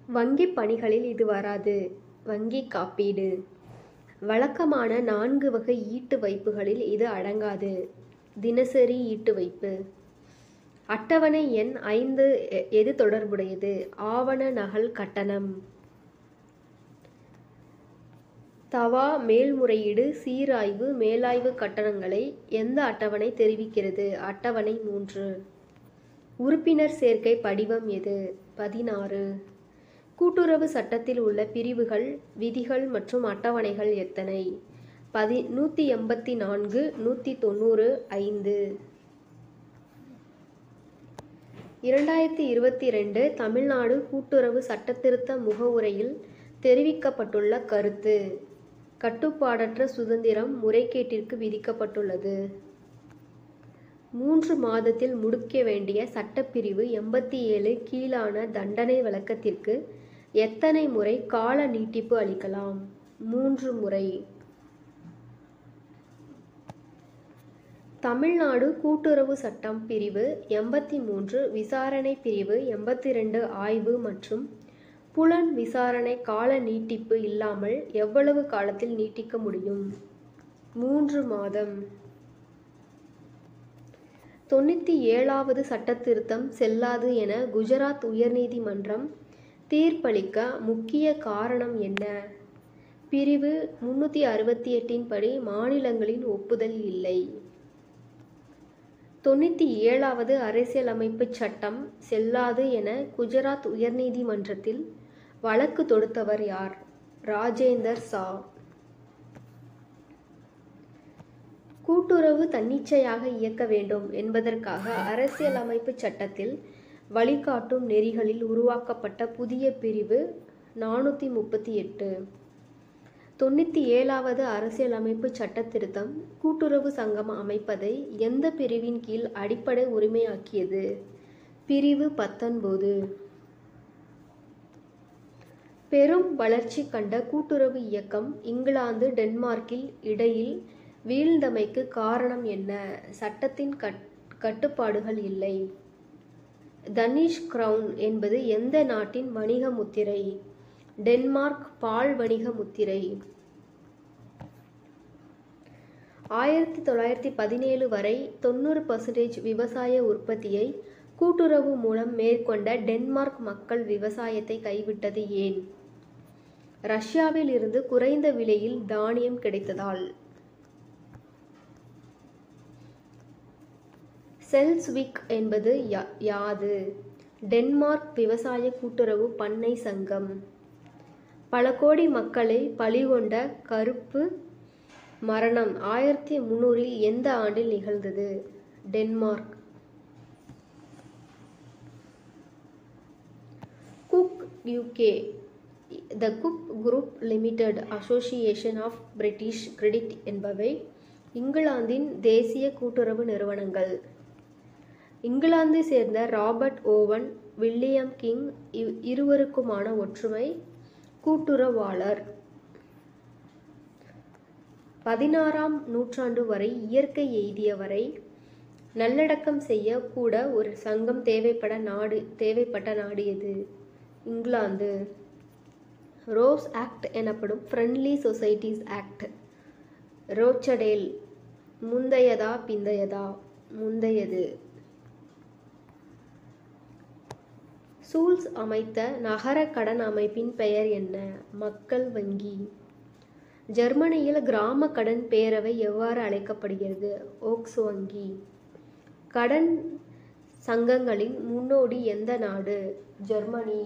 வங்கிப் பணிகளில் இது வராது. வங்கிக் காப்பீடு. வழக்கமான நான்கு வகை ஈட்டு வைப்புகளில் இது அடங்காது. தினசரி ஈட்டு வைப்பு. அட்டவணை எண் ஐந்து எது தொடர்புடையது? ஆவண நகல் கட்டணம். தவா மேல்முறையீடு சீராய்வு மேலாய்வுக் கட்டணங்களை எந்த அட்டவணை தெரிவிக்கிறது? அட்டவணை மூன்று. உறுப்பினர் சேர்க்கை படிவம் எது? பதினாறு. கூட்டுறவு சட்டத்தில் உள்ள பிரிவுகள் விதிகள் மற்றும் அட்டவணைகள் எத்தனை? பதி நூற்றி எண்பத்தி நான்கு நூற்றி தொண்ணூறு ஐந்து. இரண்டாயிரத்தி இருபத்திரண்டு தமிழ்நாடு கூட்டுறவு சட்டத்திருத்த முகவுரையில் தெரிவிக்கப்பட்டுள்ள கருத்து. கட்டுப்பாடற்ற சுதந்திரம் முறைகேட்டிற்கு விதிக்கப்பட்டுள்ளது. மூன்று மாதத்தில் முடிக்க வேண்டிய சட்டப்பிரிவு எண்பத்தேழு கீழான தண்டனை வழக்கத்திற்கு எத்தனை முறை கால நீட்டிப்பு அளிக்கலாம்? மூன்று முறை. தமிழ்நாடு கூட்டுறவு சட்டம் பிரிவு எண்பத்தி மூன்று விசாரணை பிரிவு எண்பத்திரண்டு ஆய்வு மற்றும் புலன் விசாரணை கால நீட்டிப்பு இல்லாமல் எவ்வளவு காலத்தில் நீட்டிக்க முடியும்? மூன்று மாதம். தொண்ணூற்றி ஏழாவது சட்டத்திருத்தம் செல்லாது என குஜராத் உயர்நீதிமன்றம் தீர்ப்பளிக்க முக்கிய காரணம் என்ன? பிரிவு முன்னூற்றி அறுபத்தி எட்டின் படி மாநிலங்களின் ஒப்புதல் இல்லை. தொண்ணூற்றி ஏழாவது அரசியலமைப்புச் சட்டம் செல்லாது என குஜராத் உயர்நீதிமன்றத்தில் வழக்கு தொடுத்தவர் யார்? ராஜேந்தர் சா. கூட்டுறவு தன்னிச்சையாக இயக்க வேண்டும் என்பதற்காக அரசியலமைப்புச் சட்டத்தில் வழிகாட்டும் நெறிகளில் உருவாக்கப்பட்ட புதிய பிரிவு நானூற்றி முப்பத்தி எட்டு. தொண்ணூற்றி ஏழாவது அரசியலமைப்புச் சட்டத்திருத்தம் கூட்டுறவு சங்கம் அமைப்பதை எந்த பிரிவின் கீழ் அடிப்படை உரிமையாக்கியது? பிரிவு பத்தொன்பது. பெரும் வளர்ச்சி கண்ட கூட்டுறவு இயக்கம் இங்கிலாந்து டென்மார்க்கில் இடையில் வீழ்ந்தமைக்கு காரணம் என்ன? சட்டத்தின் கட்டுப்பாடுகள் இல்லை. தனிஷ் கிரவுன் என்பது எந்த நாட்டின் வணிக முத்திரை? டென்மார்க் பால் வணிக முத்திரை. ஆயிரத்தி தொள்ளாயிரத்தி பதினேழு வரை தொண்ணூறு பர்சன்டேஜ் விவசாய உற்பத்தியை கூட்டுறவு மூலம் மேற்கொண்ட டென்மார்க் மக்கள் விவசாயத்தை கைவிட்டது ஏன்? ரஷ்யாவில் இருந்து குறைந்த விலையில் தானியம் கிடைத்ததால். செல்ஸ்விக் என்பது யாது? டென்மார்க் விவசாய கூட்டுறவு பண்ணை சங்கம். பல கோடி மக்களை பலிகொண்ட கறுப்பு மரணம் ஆயிரத்தி முந்நூறில் எந்த ஆண்டில் நிகழ்ந்தது? Denmark. Cook UK the Cook Group Limited Association of British Credit என்பவை இங்கிலாந்தின் தேசிய கூட்டுறவு நிறுவனங்கள். இங்கிலாந்தை சேர்ந்த ராபர்ட் ஓவன் வில்லியம் கிங் இருவருக்குமான ஒற்றுமை கூட்டுறவாளர். பதினாறாம் நூற்றாண்டு வரை இயற்கை எய்தியவரை நல்லடக்கம் செய்ய கூட ஒரு சங்கம் தேவைப்பட்ட நாடு எது? இங்கிலாந்து. ரோஸ் ஆக்ட் எனப்படும் பிரெண்ட்லி சொசைட்டீஸ் ஆக்ட். ரோச்சடேல். முந்தையதா பிந்தையதா? முந்தையது. சூல்ஸ் அமைத்த நகர கடன் அமைப்பின் பெயர் என்ன? மக்கள் வங்கி. ஜெர்மனியில் கிராம கடன் பேரவை எவ்வாறு அழைக்கப்படுகிறது? வோக்ஸ் வங்கி. கடன் சங்கங்களின் முன்னோடி எந்த நாடு? ஜெர்மனி.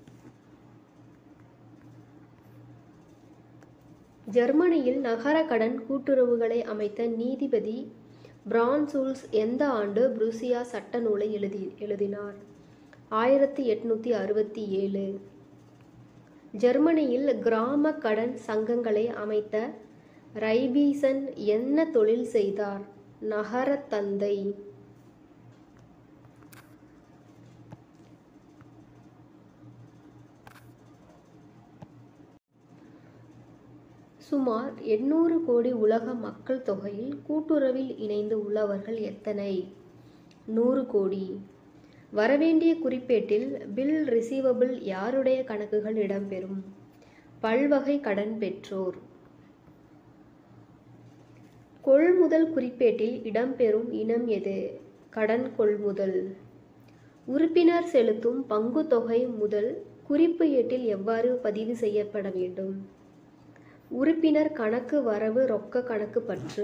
ஜெர்மனியில் நகர கடன் கூட்டுறவுகளை அமைத்த நீதிபதி பிரான்சூல்ஸ் எந்த ஆண்டு புரூசியா சட்ட நூலை எழுதினார்? ஆயிரத்தி எண்ணூற்றி அறுபத்தி ஏழு. ஜெர்மனியில் கிராம கடன் சங்கங்களை அமைத்த ரைபீசன் என்ன தொழில் செய்தார்? நகரத் தந்தை. சுமார் எண்ணூறு கோடி உலக மக்கள் தொகையில் கூட்டுறவில் இணைந்து உள்ளவர்கள் எத்தனை? நூறு கோடி. வரவேண்டிய குறிப்பேட்டில் பில் ரிசீவபிள் யாருடைய கணக்குகள் இடம்பெறும் பல்வகை கடன் பெற்றோர் கொள்முதல் குறிப்பேட்டில் இடம்பெறும் இனம் எது கடன் கொள்முதல் உறுப்பினர் செலுத்தும் பங்குத்தொகை முதல் குறிப்பு ஏட்டில் எவ்வாறு பதிவு செய்யப்பட வேண்டும் உறுப்பினர் கணக்கு வரவு ரொக்க கணக்கு பற்று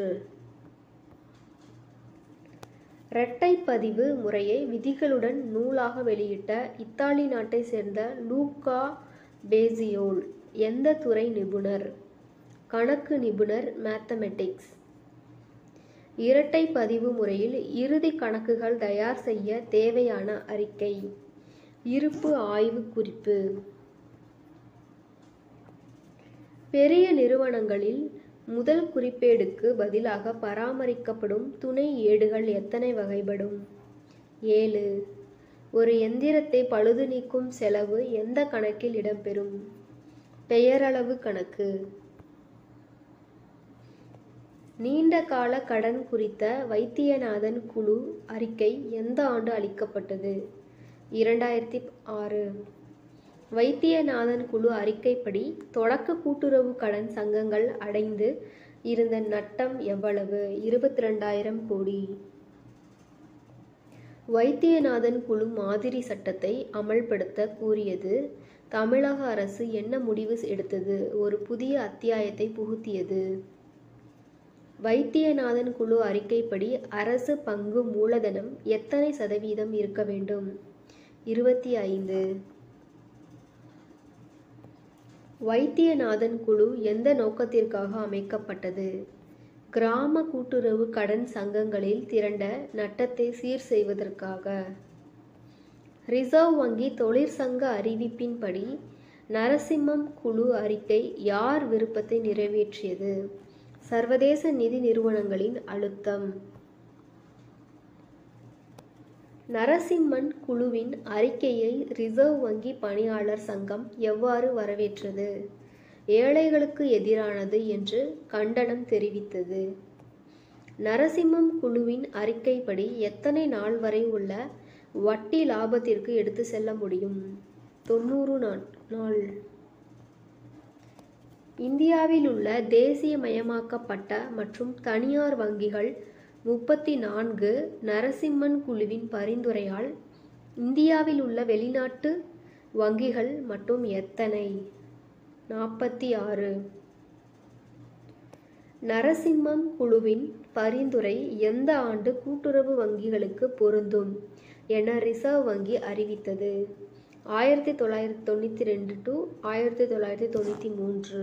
இரட்டை பதிவு முறையை விதிகளுடன் நூலாக வெளியிட்ட இத்தாலி நாட்டை சேர்ந்த லூக்கா பேசியோல் எந்த துறை நிபுணர் கணக்கு நிபுணர் மேத்தமெட்டிக்ஸ் இரட்டை பதிவு முறையில் இறுதி கணக்குகள் தயார் செய்ய தேவையான அறிக்கை இருப்பு ஆய்வு குறிப்பு பெரிய நிறுவனங்களில் முதல் குறிப்பேடுக்கு பதிலாக பராமரிக்கப்படும் துணை ஏடுகள் எத்தனை வகைப்படும் ஏழு ஒரு எந்திரத்தை பழுது நீக்கும் செலவு எந்த கணக்கில் இடம்பெறும் பெயரளவு கணக்கு நீண்ட கால கடன் குறித்த வைத்தியநாதன் குழு அறிக்கை எந்த ஆண்டு அளிக்கப்பட்டது இரண்டாயிரத்தி ஆறு வைத்தியநாதன் குழு அறிக்கைப்படி தொடக்க கூட்டுறவு கடன் சங்கங்கள் அடைந்து இருந்த நட்டம் எவ்வளவு இருபத்தி ரெண்டாயிரம் கோடி வைத்தியநாதன் குழு மாதிரி சட்டத்தை அமல்படுத்த கூறியது தமிழக அரசு என்ன முடிவு எடுத்தது ஒரு புதிய அத்தியாயத்தை புகுத்தியது வைத்தியநாதன் குழு அறிக்கைப்படி அரசு பங்கு மூலதனம் எத்தனை சதவீதம் இருக்க வேண்டும் இருபத்தி ஐந்து வைத்தியநாதன் குழு எந்த நோக்கத்திற்காக அமைக்கப்பட்டது கிராம கூட்டுறவு கடன் சங்கங்களில் திரண்ட நட்டத்தை சீர் செய்வதற்காக ரிசர்வ் வங்கி தொழிற்சங்க அறிவிப்பின்படி நரசிம்மம் குழு அறிக்கை யார் விருப்பத்தை நிறைவேற்றியது சர்வதேச நிதி நிறுவனங்களின் அழுத்தம் நரசிம்மன் குழுவின் அறிக்கையை ரிசர்வ் வங்கி பணியாளர் சங்கம் எவ்வாறு வரவேற்றது ஏழைகளுக்கு எதிரானது என்று கண்டனம் தெரிவித்தது நரசிம்மம் குழுவின் அறிக்கைப்படி எத்தனை நாள் வரை உள்ள வட்டி லாபத்திற்கு எடுத்து செல்ல முடியும் தொண்ணூறு நாள் இந்தியாவில் உள்ள தேசியமயமாக்கப்பட்ட மற்றும் தனியார் வங்கிகள் முப்பத்தி நான்கு நரசிம்மன் குழுவின் பரிந்துரையால் இந்தியாவில் உள்ள வெளிநாட்டு வங்கிகள் மட்டும் எத்தனை நாற்பத்தி ஆறு நரசிம்மம் குழுவின் பரிந்துரை எந்த ஆண்டு கூட்டுறவு வங்கிகளுக்கு பொருந்தும் என ரிசர்வ் வங்கி அறிவித்தது ஆயிரத்தி தொள்ளாயிரத்தி தொண்ணூற்றி ரெண்டு டு ஆயிரத்தி தொள்ளாயிரத்தி தொண்ணூற்றி மூன்று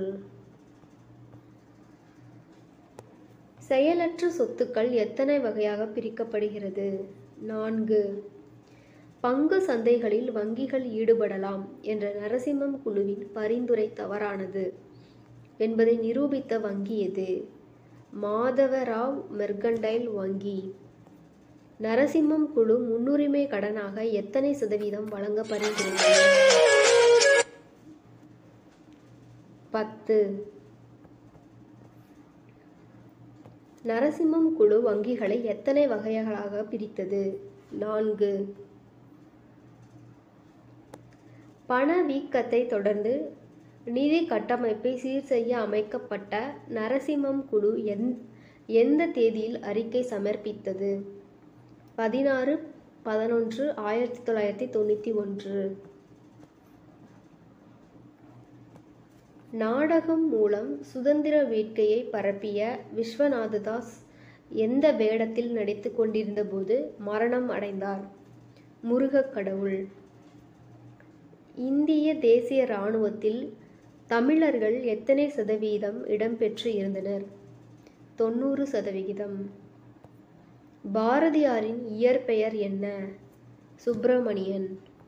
செயலற்ற சொத்துக்கள் எத்தனை வகையாக பிரிக்கப்படுகிறது நான்கு பங்கு சந்தைகளில் வங்கிகள் ஈடுபடலாம் என்ற நரசிம்மம் குழுவின் பரிந்துரை தவறானது என்பதை நிரூபித்த வங்கி எது மாதவராவ் மெர்கண்டைல் வங்கி நரசிம்மம் குழு முன்னுரிமை கடனாக எத்தனை சதவீதம் வழங்க பரிந்துரைத்தது பத்து நரசிம்மம் குழு வங்கிகளை எத்தனை வகைகளாக பிரித்தது நான்கு பணவீக்கத்தை தொடர்ந்து நிதி கட்டமைப்பை சீர் செய்ய அமைக்கப்பட்ட நரசிம்மம் குழு எந் எந்த தேதியில் அறிக்கை சமர்ப்பித்தது பதினாறு பதினொன்று ஆயிரத்தி தொள்ளாயிரத்தி தொண்ணூற்றி ஒன்று நாடகம் மூலம் சுதந்திர வேட்கையை பரப்பிய விஸ்வநாததாஸ் எந்த வேடத்தில் நடித்து கொண்டிருந்தபோது மரணம் அடைந்தார் முருகக் கடவுள் இந்திய தேசிய இராணுவத்தில் தமிழர்கள் எத்தனை சதவீதம் இடம்பெற்று இருந்தனர் தொண்ணூறு சதவிகிதம் பாரதியாரின் இயற்பெயர் என்ன சுப்பிரமணியன்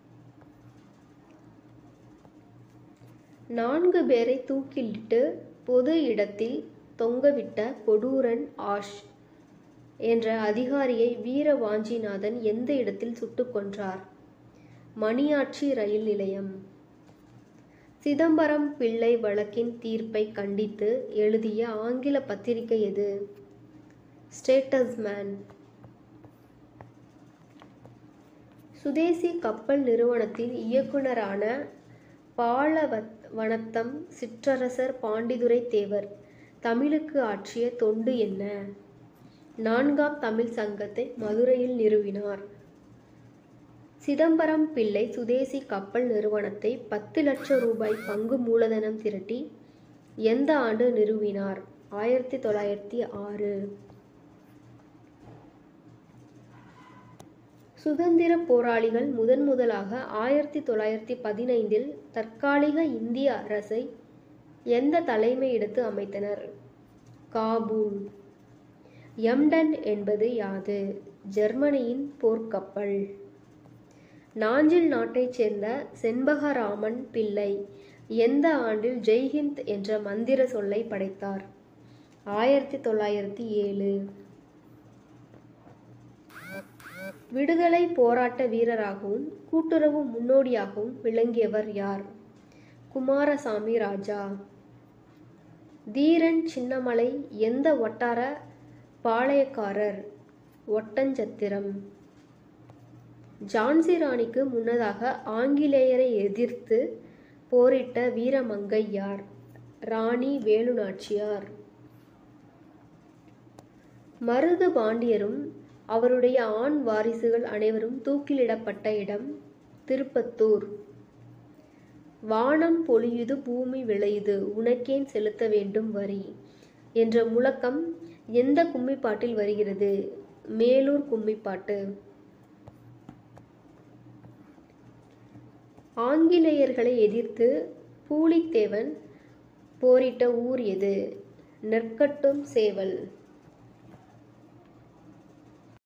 நான்கு பேரை தூக்கிலிட்டு பொது இடத்தில் தொங்கவிட்ட கொடூரன் ஆஷ் என்ற அதிகாரியை வீர வாஞ்சிநாதன் எந்த இடத்தில் சுட்டுக் கொன்றார் மணியாட்சி ரயில் நிலையம் சிதம்பரம் பிள்ளை வழக்கின் தீர்ப்பை கண்டித்து எழுதிய ஆங்கில பத்திரிகை எது ஸ்டேட்டஸ் மேன் சுதேசி கப்பல் நிறுவனத்தின் இயக்குனரான பாலவனத்தம் சிற்றரசர் பாண்டிதுரை தேவர் தமிழுக்கு ஆற்றிய தொண்டு என்ன நான்காம் தமிழ் சங்கத்தை மதுரையில் நிறுவினார் சிதம்பரம் பிள்ளை சுதேசி கப்பல் நிறுவனத்தை பத்து லட்சம் ரூபாய் பங்கு மூலதனம் திரட்டி எந்த ஆண்டு நிறுவினார் ஆயிரத்தி தொள்ளாயிரத்தி ஆறு சுதந்திர போராளிகள் முதன் முதலாக ஆயிரத்தி தொள்ளாயிரத்தி பதினைந்தில் தற்காலிக இந்திய அரசை எந்த தலைமையிடத்து அமைத்தனர் காபூல் எம்டன் என்பது யாது ஜெர்மனியின் போர்க்கப்பல் நாஞ்சில் நாட்டைச் சேர்ந்த செண்பகராமன் பிள்ளை எந்த ஆண்டில் ஜெய்ஹிந்த் என்ற மந்திர சொல்லை படைத்தார் ஆயிரத்தி தொள்ளாயிரத்தி ஏழு விடுதலை போராட்ட வீரராகவும் கூட்டுறவு முன்னோடியாகவும் விளங்கியவர் யார் குமாரசாமி ராஜா தீரன் சின்னமலை எந்த வட்டார பாளையக்காரர் ஒட்டஞ்சத்திரம் ஜான்சி ராணிக்கு முன்னதாக ஆங்கிலேயரை எதிர்த்து போரிட்ட வீரமங்கை யார் ராணி வேலுநாச்சியார் மருது பாண்டியரும் அவருடைய ஆண் வாரிசுகள் அனைவரும் தூக்கிலிடப்பட்ட இடம் திருப்பத்தூர் வானம் பொழியுது பூமி விளையுது உனக்கேன் செலுத்த வேண்டும் வரி என்ற முழக்கம் எந்த கும்மிப்பாட்டில் வருகிறது மேலூர் கும்மிப்பாட்டு ஆங்கிலேயர்களை எதிர்த்து பூலித்தேவன் போரிட்ட ஊர் எது நெற்கட்டும் சேவல்